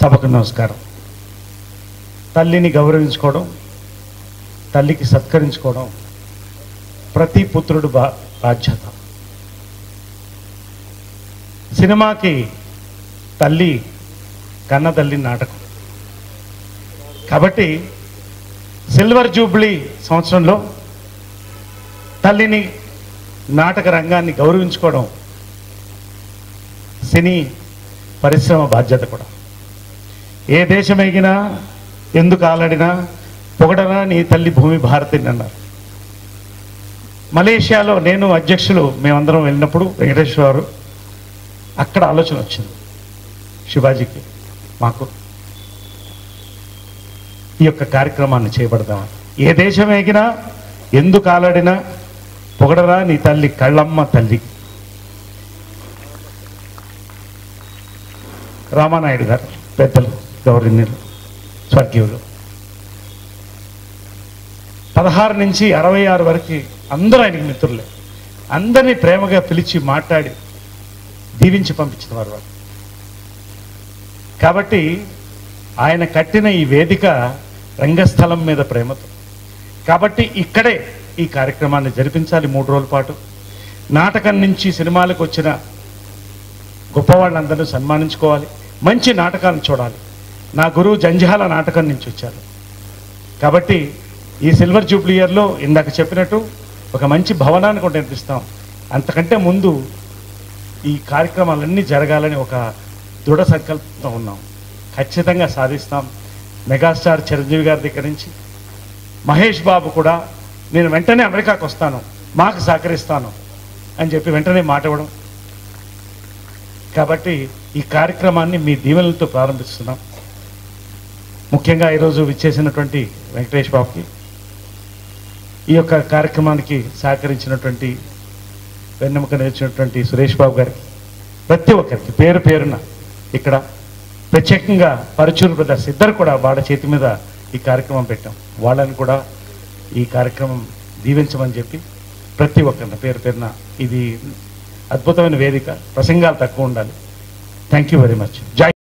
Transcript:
సభకు నమస్కారం తల్లిని గౌరవించుకోవడం తల్లికి సత్కరించుకోవడం ప్రతి పుత్రుడు బా బాధ్యత సినిమాకి తల్లి కన్న తల్లి నాటకం కాబట్టి సిల్వర్ జూబ్లీ సంవత్సరంలో తల్లిని నాటక రంగాన్ని గౌరవించుకోవడం సినీ పరిశ్రమ బాధ్యత కూడా ఏ దేశం ఎగినా ఎందుకు ఆలడినా పొగడనా నీ తల్లి భూమి భారతిని అన్నారు మలేషియాలో నేను అధ్యక్షులు మేమందరం వెళ్ళినప్పుడు వెంకటేశ్వర గారు అక్కడ ఆలోచన వచ్చింది శివాజీకి మాకు ఈ యొక్క కార్యక్రమాన్ని చేపడదామని ఏ దేశం ఎగినా ఎందుకు ఆలాడినా పొగడరా నీ తల్లి కళ్ళమ్మ తల్లి రామానాయుడు గారు పెద్దలు గౌరవనీయులు స్వర్గీయులు పదహారు నుంచి అరవై ఆరు వరకు అందరూ ఆయనకి మిత్రులే అందరినీ ప్రేమగా పిలిచి మాట్లాడి దీవించి పంపించిన వారు వారు కాబట్టి ఆయన కట్టిన ఈ వేదిక రంగస్థలం మీద ప్రేమతో కాబట్టి ఇక్కడే ఈ కార్యక్రమాన్ని జరిపించాలి మూడు రోజుల పాటు నాటకం నుంచి సినిమాలకు వచ్చిన గొప్పవాళ్ళందరూ సన్మానించుకోవాలి మంచి నాటకాలను చూడాలి నా గురువు జంజాల నాటకం నుంచి వచ్చారు కాబట్టి ఈ సిల్వర్ జూబ్లీ ఇయర్లో ఇందాక చెప్పినట్టు ఒక మంచి భవనాన్ని కూడా నిర్మిస్తాం అంతకంటే ముందు ఈ కార్యక్రమాలన్నీ జరగాలని ఒక దృఢ సంకల్పంతో ఉన్నాం ఖచ్చితంగా సాధిస్తాం మెగాస్టార్ చిరంజీవి గారి దగ్గర నుంచి మహేష్ బాబు కూడా నేను వెంటనే అమెరికాకు వస్తాను మాకు సహకరిస్తాను అని చెప్పి వెంటనే మాట ఇవ్వడం కాబట్టి ఈ కార్యక్రమాన్ని మీ దీవెనలతో ప్రారంభిస్తున్నాం ముఖ్యంగా ఈరోజు విచ్చేసినటువంటి వెంకటేష్ బాబుకి ఈ యొక్క కార్యక్రమానికి సహకరించినటువంటి వెన్నెముక నేర్చినటువంటి సురేష్ బాబు గారికి ప్రతి ఒక్కరికి పేరు పేరున ఇక్కడ ప్రత్యేకంగా పరచూరు బ్రదర్స్ ఇద్దరు కూడా వాళ్ళ చేతి మీద ఈ కార్యక్రమం పెట్టాం వాళ్ళని కూడా ఈ కార్యక్రమం దీవించమని చెప్పి ప్రతి ఒక్కరిని పేరు పేరున ఇది అద్భుతమైన వేదిక ప్రసంగాలు తక్కువ ఉండాలి థ్యాంక్ యూ వెరీ మచ్ జై